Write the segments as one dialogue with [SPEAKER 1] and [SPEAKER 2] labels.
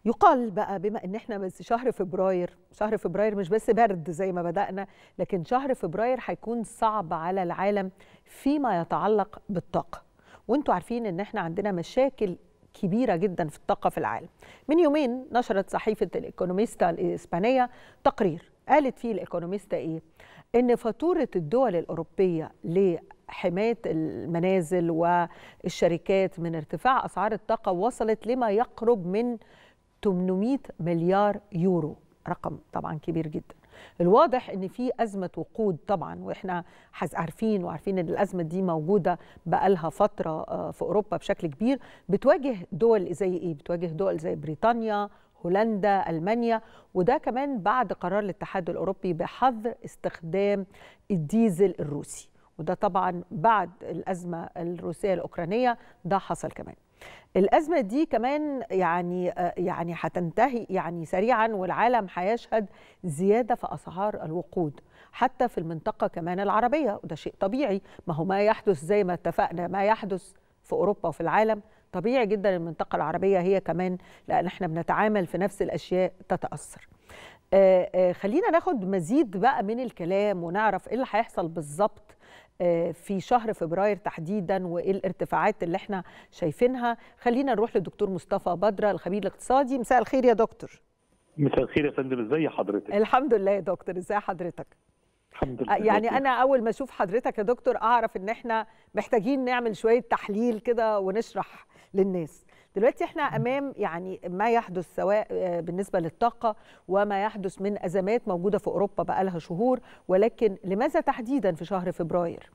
[SPEAKER 1] يقال بقى بما ان احنا بس شهر فبراير شهر فبراير مش بس برد زي ما بدأنا لكن شهر فبراير هيكون صعب على العالم فيما يتعلق بالطاقة وانتوا عارفين ان احنا عندنا مشاكل كبيرة جدا في الطاقة في العالم من يومين نشرت صحيفة الإيكونوميستا الإسبانية تقرير قالت فيه الإيكونوميستا إيه؟ إن فاتورة الدول الأوروبية لحماية المنازل والشركات من ارتفاع أسعار الطاقة وصلت لما يقرب من 800 مليار يورو رقم طبعا كبير جدا الواضح ان في ازمه وقود طبعا واحنا عارفين وعارفين ان الازمه دي موجوده بقالها فتره في اوروبا بشكل كبير بتواجه دول زي ايه بتواجه دول زي بريطانيا هولندا المانيا وده كمان بعد قرار الاتحاد الاوروبي بحظر استخدام الديزل الروسي وده طبعا بعد الازمه الروسيه الاوكرانيه ده حصل كمان الازمه دي كمان يعني يعني هتنتهي يعني سريعا والعالم هيشهد زياده في اسعار الوقود حتى في المنطقه كمان العربيه وده شيء طبيعي ما هو ما يحدث زي ما اتفقنا ما يحدث في اوروبا وفي العالم طبيعي جدا المنطقه العربيه هي كمان لان احنا بنتعامل في نفس الاشياء تتاثر آآ آآ خلينا ناخد مزيد بقى من الكلام ونعرف ايه اللي هيحصل بالظبط في شهر فبراير تحديدا وايه الارتفاعات اللي احنا شايفينها خلينا نروح للدكتور مصطفى بدره الخبير الاقتصادي مساء الخير يا دكتور
[SPEAKER 2] مساء الخير يا فندم ازي حضرتك
[SPEAKER 1] الحمد لله يا دكتور ازي حضرتك
[SPEAKER 2] الحمد لله
[SPEAKER 1] يعني انا اول ما اشوف حضرتك يا دكتور اعرف ان احنا محتاجين نعمل شويه تحليل كده ونشرح للناس دلوقتي احنا امام يعني ما يحدث سواء بالنسبه للطاقه وما يحدث من ازمات موجوده في اوروبا بقالها شهور ولكن لماذا تحديدا في شهر فبراير؟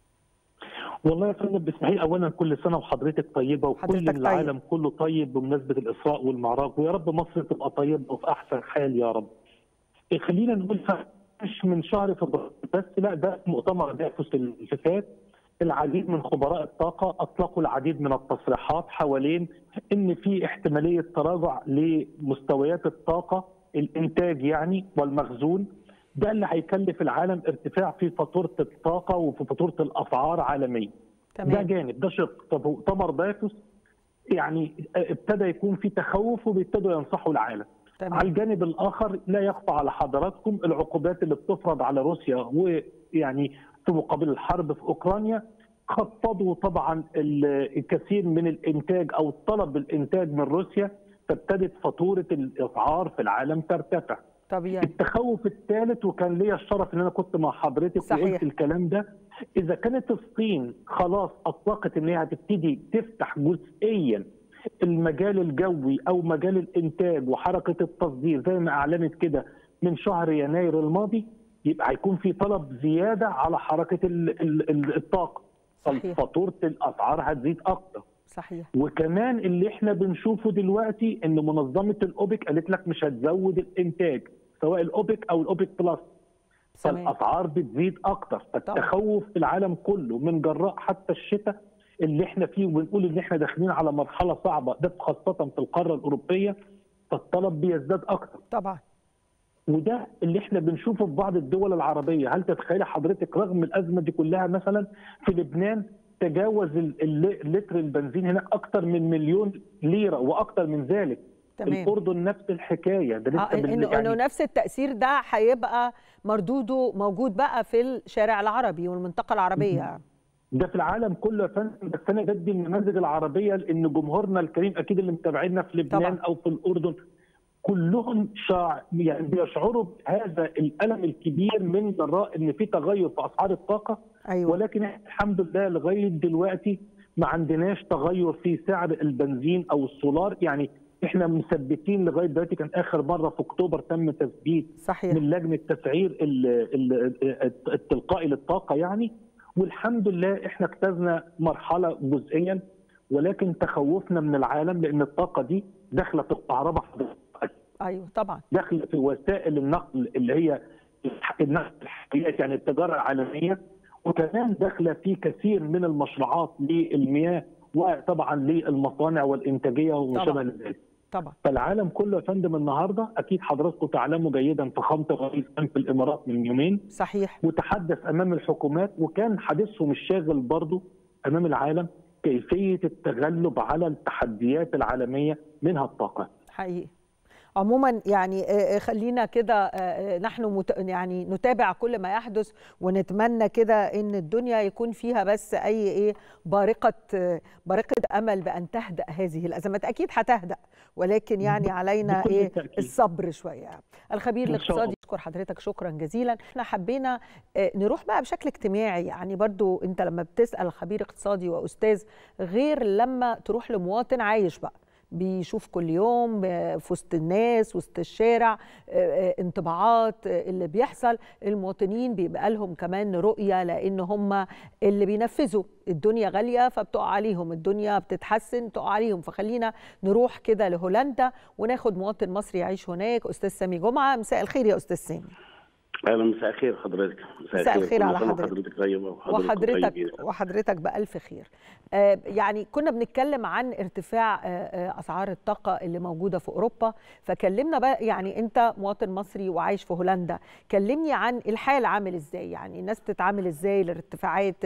[SPEAKER 2] والله يا فندم باسمحي اولا كل سنه وحضرتك طيبه وكل العالم طيب. كله طيب بمناسبه الاسراء والمعراج ويا رب مصر تبقى طيبه وفي احسن حال يا رب. خلينا نقول مش من شهر فبراير بس لا ده مؤتمر دافوس اللي فات العديد من خبراء الطاقة أطلقوا العديد من التصريحات حوالين أن في احتمالية تراجع لمستويات الطاقة الإنتاج يعني والمخزون ده اللي هيكلف العالم ارتفاع في فاتورة الطاقة وفي فاتورة الأسعار عالميا تمام. ده جانب ده شق طب مؤتمر دافوس يعني ابتدى يكون في تخوف وبيبتدوا ينصحوا العالم تمام. على الجانب الآخر لا يخفى على حضراتكم العقوبات اللي بتفرض على روسيا ويعني في مقابل الحرب في اوكرانيا خفضوا طبعا الكثير من الانتاج او طلب بالانتاج من روسيا فابتدت فاتوره الاسعار في العالم ترتفع.
[SPEAKER 1] طبيعي.
[SPEAKER 2] التخوف الثالث وكان ليا الشرف ان انا كنت مع حضرتك صحيح. وقلت الكلام ده اذا كانت الصين خلاص اطلقت ان هي هتبتدي تفتح جزئيا المجال الجوي او مجال الانتاج وحركه التصدير زي ما اعلنت كده من شهر يناير الماضي يبقى هيكون في طلب زياده على حركه الطاقه فاتوره الاسعار هتزيد اكتر
[SPEAKER 1] صحيح
[SPEAKER 2] وكمان اللي احنا بنشوفه دلوقتي ان منظمه الاوبك قالت لك مش هتزود الانتاج سواء الاوبك او الاوبك بلس فالاسعار بتزيد اكتر فالتخوف في العالم كله من جراء حتى الشتاء اللي احنا فيه وبنقول ان احنا داخلين على مرحله صعبه ده خاصه في القاره الاوروبيه فالطلب بيزداد اكتر
[SPEAKER 1] طبعا
[SPEAKER 2] وده اللي احنا بنشوفه في بعض الدول العربيه، هل تتخيلي حضرتك رغم الازمه دي كلها مثلا في لبنان تجاوز اللتر البنزين هناك اكثر من مليون ليره واكثر من ذلك.
[SPEAKER 1] تمام.
[SPEAKER 2] الاردن نفس الحكايه
[SPEAKER 1] ده لسه آه انه يعني انه نفس التاثير ده هيبقى مردوده موجود بقى في الشارع العربي والمنطقه العربيه.
[SPEAKER 2] ده في العالم كله يا فندم بس انا بدي النماذج العربيه لان جمهورنا الكريم اكيد اللي متابعينا في لبنان طبعا. او في الاردن كلهم شاع يعني بيشعروا بهذا الالم الكبير من جراء ان في تغير في اسعار الطاقه
[SPEAKER 1] أيوة.
[SPEAKER 2] ولكن الحمد لله لغايه دلوقتي ما عندناش تغير في سعر البنزين او السولار يعني احنا مثبتين لغايه دلوقتي كان اخر مره في اكتوبر تم تثبيت
[SPEAKER 1] صحيح.
[SPEAKER 2] من لجنه تسعير التلقائي للطاقه يعني والحمد لله احنا اجتزنا مرحله جزئيا ولكن تخوفنا من العالم لان الطاقه دي داخله في الكهرباء
[SPEAKER 1] ايوه طبعا
[SPEAKER 2] داخل في وسائل النقل اللي هي النقل الحقيقي يعني التجاره العالميه وكمان داخله في كثير من المشروعات للمياه وطبعا للمصانع والانتاجيه وما شابه ذلك.
[SPEAKER 1] طبعا
[SPEAKER 2] فالعالم كله يا فندم النهارده اكيد حضراتكم تعلموا جيدا فخامه الرئيس كان في الامارات من يومين
[SPEAKER 1] صحيح
[SPEAKER 2] وتحدث امام الحكومات وكان حديثهم الشاغل برضه امام العالم كيفيه التغلب على التحديات العالميه منها الطاقه.
[SPEAKER 1] حقيقي عموما يعني خلينا كده نحن يعني نتابع كل ما يحدث ونتمنى كده ان الدنيا يكون فيها بس اي ايه بارقه بارقه امل بان تهدا هذه الازمات اكيد هتهدا ولكن يعني علينا ايه الصبر شويه الخبير الاقتصادي اشكر حضرتك شكرا جزيلا احنا حبينا نروح بقى بشكل اجتماعي يعني برضو انت لما بتسال خبير اقتصادي واستاذ غير لما تروح لمواطن عايش بقى بيشوف كل يوم في وسط الناس وسط الشارع انطباعات اللي بيحصل المواطنين بيبقى لهم كمان رؤية لأن هم اللي بينفذوا الدنيا غالية فبتقع عليهم الدنيا بتتحسن تقع عليهم فخلينا نروح كده لهولندا وناخد مواطن مصري يعيش هناك أستاذ سامي جمعة مساء الخير يا أستاذ سامي
[SPEAKER 3] اهلا مساء الخير حضرتك
[SPEAKER 1] مساء الخير على حضرتك
[SPEAKER 3] حضرتك طيبه
[SPEAKER 1] وحضرتك طيب وحضرتك بالف خير آه يعني كنا بنتكلم عن ارتفاع آه اسعار الطاقه اللي موجوده في اوروبا فكلمنا بقى يعني انت مواطن مصري وعايش في هولندا كلمني عن الحال عامل ازاي يعني الناس بتتعامل ازاي لارتفاعات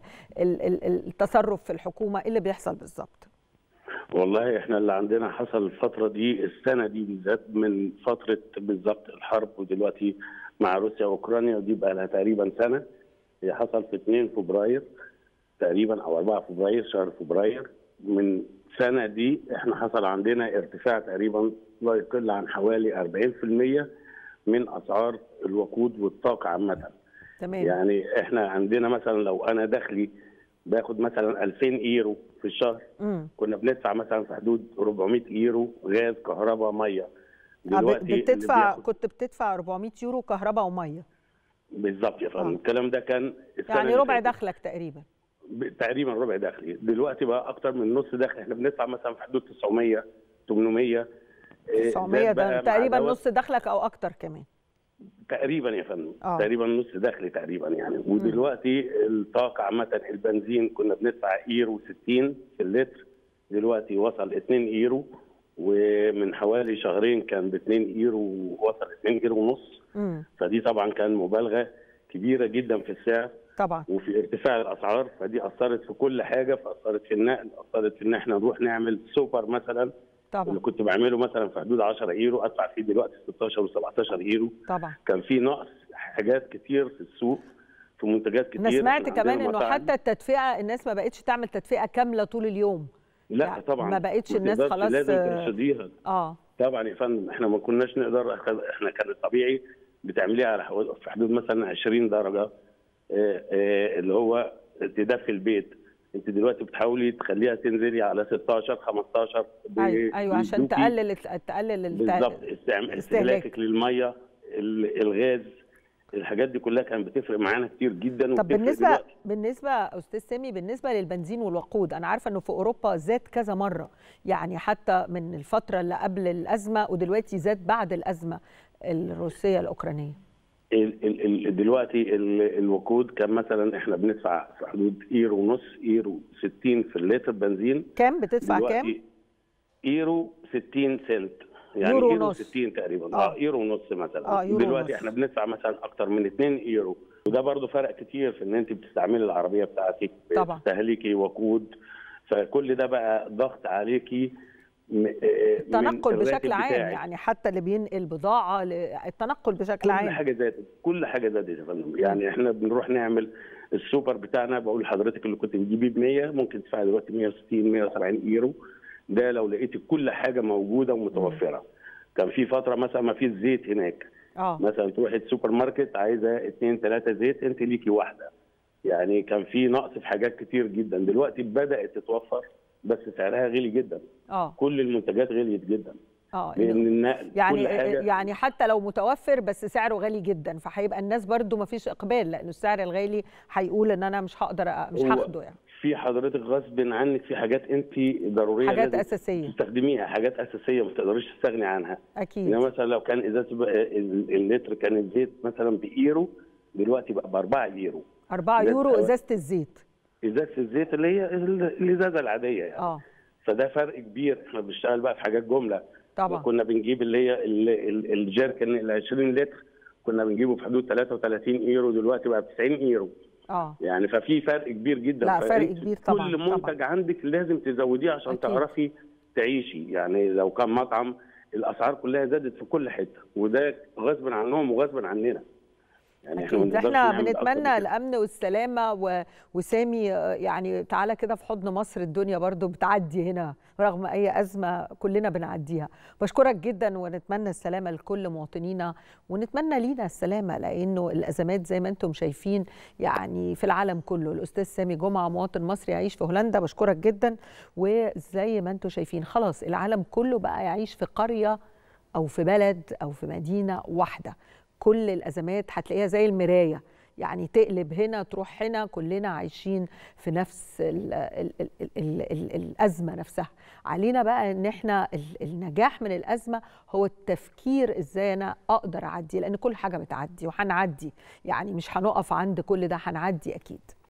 [SPEAKER 1] التصرف في الحكومه ايه اللي بيحصل بالظبط
[SPEAKER 3] والله احنا اللي عندنا حصل الفتره دي السنه دي بالذات من فتره بالظبط الحرب ودلوقتي مع روسيا واوكرانيا ودي بقى لها تقريبا سنه هي حصل في 2 فبراير تقريبا او 4 فبراير شهر فبراير من سنه دي احنا حصل عندنا ارتفاع تقريبا لا يقل عن حوالي 40% من اسعار الوقود والطاقه عامه.
[SPEAKER 1] تمام
[SPEAKER 3] يعني احنا عندنا مثلا لو انا دخلي باخد مثلا 2000 يورو في الشهر
[SPEAKER 1] مم.
[SPEAKER 3] كنا بندفع مثلا في حدود 400 يورو غاز كهرباء ميه
[SPEAKER 1] دلوقتي بتدفع كنت بتدفع 400 يورو كهرباء وميه
[SPEAKER 3] بالظبط يا فندم الكلام ده كان
[SPEAKER 1] يعني ربع دخلك تقريبا
[SPEAKER 3] تقريبا ربع دخلي دلوقتي بقى اكتر من نص دخل احنا بندفع مثلا في حدود 900 800
[SPEAKER 1] 900 ده تقريبا نص دخلك او اكتر كمان
[SPEAKER 3] تقريبا يا فندم آه. تقريبا نص دخلي تقريبا يعني ودلوقتي الطاقه عامه البنزين كنا بندفع يورو 60 في اللتر دلوقتي وصل 2 يورو ومن حوالي شهرين كان ب 2 يورو وصل 2 يورو ونص فدي طبعا كان مبالغه كبيره جدا في السعر
[SPEAKER 1] طبعا
[SPEAKER 3] وفي ارتفاع الاسعار فدي اثرت في كل حاجه فاثرت في النقل اثرت في ان احنا نروح نعمل سوبر مثلا
[SPEAKER 1] طبعا
[SPEAKER 3] اللي كنت بعمله مثلا في حدود 10 يورو ادفع فيه دلوقتي 16 و17 يورو
[SPEAKER 1] طبعا
[SPEAKER 3] كان في نقص حاجات كتير في السوق في منتجات كتير
[SPEAKER 1] انا سمعت كمان انه حتى التدفئه الناس ما بقتش تعمل تدفئه كامله طول اليوم
[SPEAKER 3] لا يعني طبعا
[SPEAKER 1] ما بقتش الناس خلاص
[SPEAKER 3] لازم ترشديها
[SPEAKER 1] اه
[SPEAKER 3] طبعا يا فندم احنا ما كناش نقدر احنا كان الطبيعي بتعمليها على في حدود مثلا 20 درجه اه اه اللي هو تدفي البيت انت دلوقتي بتحاولي تخليها تنزلي على 16 15
[SPEAKER 1] ايوه ايوه عشان تقلل تقلل
[SPEAKER 3] بالظبط استهلاكك للميه الغاز الحاجات دي كلها كانت بتفرق معانا كتير جدا
[SPEAKER 1] طب بالنسبه دلوقتي. بالنسبه استاذ سامي بالنسبه للبنزين والوقود انا عارفه انه في اوروبا زاد كذا مره يعني حتى من الفتره اللي قبل الازمه ودلوقتي زاد بعد الازمه الروسيه الاوكرانيه
[SPEAKER 3] ال ال دلوقتي ال الوقود كان مثلا احنا بندفع في حدود ايرو ونص ايرو 60 في اللتر بنزين
[SPEAKER 1] كام بتدفع كام؟
[SPEAKER 3] ايرو 60 سنت يعني
[SPEAKER 1] يورو,
[SPEAKER 3] يورو
[SPEAKER 1] ونص
[SPEAKER 3] 60 تقريبا
[SPEAKER 1] آه.
[SPEAKER 3] اه يورو ونص مثلا
[SPEAKER 1] آه يورو
[SPEAKER 3] دلوقتي
[SPEAKER 1] ونص.
[SPEAKER 3] احنا بندفع مثلا اكتر من 2 يورو وده برضو فرق كتير في ان انت بتستعملي العربيه بتاعتك
[SPEAKER 1] طبعا.
[SPEAKER 3] بتستهلكي وقود فكل ده بقى ضغط عليكي
[SPEAKER 1] التنقل بشكل عام بتاعي. يعني حتى اللي بينقل بضاعه التنقل بشكل
[SPEAKER 3] كل
[SPEAKER 1] عام
[SPEAKER 3] كل حاجه زادت كل حاجه زادت يا فندم يعني احنا بنروح نعمل السوبر بتاعنا بقول لحضرتك اللي كنت بتجيبيه ب 100 ممكن تدفعي دلوقتي 160 170 يورو ده لو لقيتي كل حاجه موجوده ومتوفره كان في فتره مثلا ما فيش زيت هناك
[SPEAKER 1] اه
[SPEAKER 3] مثلا تروحي السوبر ماركت عايزه اثنين ثلاثه زيت انت ليكي واحده يعني كان في نقص في حاجات كتير جدا دلوقتي بدات تتوفر بس سعرها غالي جدا
[SPEAKER 1] اه
[SPEAKER 3] كل المنتجات غليت جدا
[SPEAKER 1] اه
[SPEAKER 3] لان النقل
[SPEAKER 1] يعني
[SPEAKER 3] كل حاجة
[SPEAKER 1] يعني حتى لو متوفر بس سعره غالي جدا فهيبقى الناس برضو ما فيش اقبال لانه السعر الغالي هيقول ان انا مش هقدر أ- مش
[SPEAKER 3] هو
[SPEAKER 1] هاخده يعني
[SPEAKER 3] في حضرتك غصب عنك في حاجات انت ضروريه
[SPEAKER 1] حاجات
[SPEAKER 3] لازم
[SPEAKER 1] اساسيه
[SPEAKER 3] تستخدميها حاجات اساسيه ما تقدريش تستغني عنها
[SPEAKER 1] اكيد
[SPEAKER 3] يعني مثلا لو كان ازازه بقى ال- اللتر كان الزيت مثلا بايرو دلوقتي بقى ب 4 يورو
[SPEAKER 1] 4
[SPEAKER 3] ده
[SPEAKER 1] يورو
[SPEAKER 3] الأول.
[SPEAKER 1] ازازه الزيت
[SPEAKER 3] ازازه الزيت اللي هي ال- الازازه العاديه يعني
[SPEAKER 1] اه
[SPEAKER 3] فده فرق كبير احنا بنشتغل بقى في حاجات جمله
[SPEAKER 1] طبعا
[SPEAKER 3] كنا بنجيب اللي هي ال- ال- الجيركن ال 20 لتر كنا بنجيبه في حدود 33 يورو دلوقتي بقى ب 90 يورو
[SPEAKER 1] اه
[SPEAKER 3] يعني ففي فرق كبير جدا
[SPEAKER 1] لا، فرق
[SPEAKER 3] فأنت
[SPEAKER 1] كبير طبعاً،
[SPEAKER 3] كل منتج
[SPEAKER 1] طبعاً.
[SPEAKER 3] عندك لازم تزوديه عشان
[SPEAKER 1] أكيد.
[SPEAKER 3] تعرفي تعيشي يعني لو كان مطعم الاسعار كلها زادت في كل حته وده غصب عنهم وغصب عننا
[SPEAKER 1] يعني اكيد احنا بنتمنى الامن والسلامه و... وسامي يعني تعالى كده في حضن مصر الدنيا برضو بتعدي هنا رغم اي ازمه كلنا بنعديها بشكرك جدا ونتمنى السلامه لكل مواطنينا ونتمنى لينا السلامه لانه الازمات زي ما انتم شايفين يعني في العالم كله الاستاذ سامي جمعه مواطن مصري يعيش في هولندا بشكرك جدا وزي ما انتم شايفين خلاص العالم كله بقى يعيش في قريه او في بلد او في مدينه واحده كل الازمات هتلاقيها زي المرايه يعني تقلب هنا تروح هنا كلنا عايشين في نفس ال ال ال ال ال ال الازمه نفسها علينا بقى ان احنا النجاح من الازمه هو التفكير ازاي انا اقدر اعدي لان كل حاجه بتعدي وهنعدي يعني مش هنقف عند كل ده هنعدي اكيد